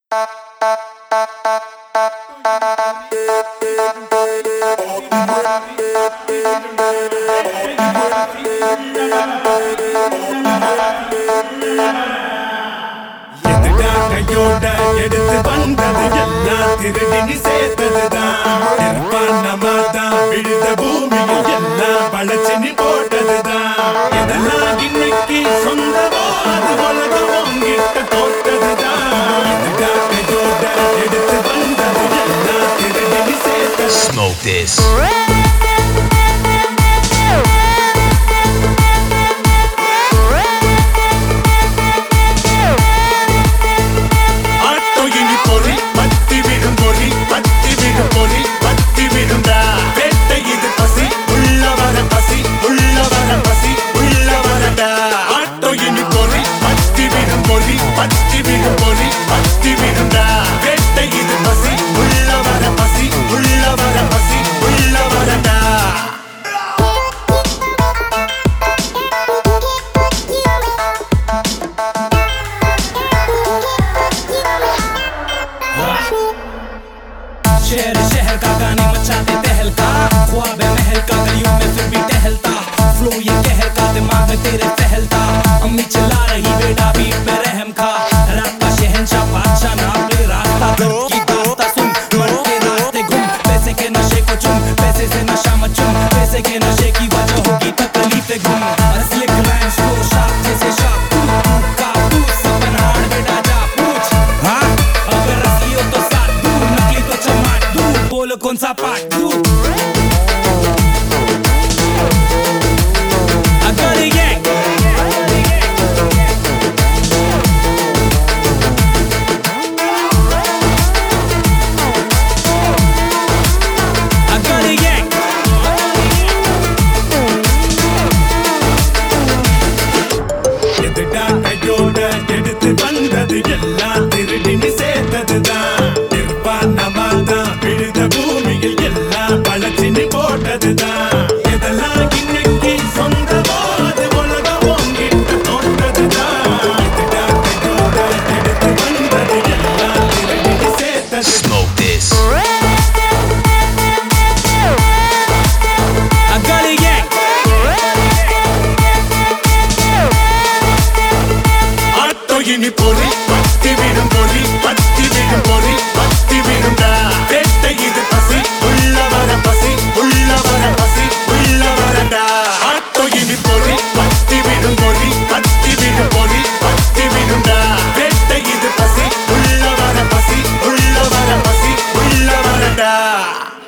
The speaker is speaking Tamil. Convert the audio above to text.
எதுடா கையோட எடுத்து வந்தது எல்லாம் திருடி நீ சேர்த்ததுதான் நிர்வாணமா தான் விழுத பூமியில் எல்லாம் வளைச்சு நீ போட்டதுதான் எதெல்லாம் இன்னைக்கு சொந்தமோ அது உலகம் உங்கிட்ட தோட்டதுதான் எதுடா கையோட எடுத்து வந்தது எல்லாம் திருடி நீ சேர்த்தது Smoke this. ஆட்டோ இனி பொறி பத்தி விடும் பொறி பத்தி விடும் பொறி பத்தி விடும்டா வேட்டை இது பசி உள்ள வர பசி உள்ள வர பசி உள்ள வரடா ஆட்டோ இனி பொறி பத்தி விடும் பொறி பத்தி விடும் பொறி பத்தி விடும்டா வேட்டை இது பசி உள்ள வர பசி உள்ள வர பசி உள்ள வரடா शहर शहर का गाने मचाते तहलका ख्वाब है महल का गलियों में फिर भी टहलता फ्लो ये कहर का दिमाग में तेरे फहलता अम्मी चिल्ला रही बेटा बीट पे रहम खा रात का शहनशाह बादशाह नाम ले रास्ता दर की दास्ता सुन मर के रास्ते घूम पैसे के नशे को चुम पैसे से नशा मत चुम पैसे के नशे की वजह होगी तकलीफें गुम असलिक लाइंस को शाप जैसे शाप तू तू का तू सपन हार बेटा जा पूछ हाँ अगर असली हो तो साथ दू नकली तो चमाट दू बोलो कौन सा पार्ट दू I got a yank. I got a yank. எதுடா கையோட எடுத்து வந்தது எல்லாம் திருடி நீ சேர்த்ததுதான் நிர்வாணமா தான் விழுத பூமியில் எல்லாம் வளைச்சு நீ போட்டதுதான் எதெல்லாம் இன்னைக்கு சொந்தமோ அது உலகம் உங்கிட்ட தோற்றதுதான் எதுடா கையோட எடுத்து வந்தது எல்லாம் திருடி நீ சேர்த்தது Smoke this. I got a yank. Auto இனி பொறி பத்தி விடும் பொறி பத்தி விடும் பொறி பத்தி விடும்டா வேட்டை இது பசி உள்ள வர பசி உள்ள வர பசி உள்ள வரடா ஆட்டோ இனி பொறி பத்தி விடும் பொறி பத்தி விடும் பொறி பத்தி விடும்டா வேட்டை இது பசி உள்ள வர பசி உள்ள வர பசி உள்ள வரடா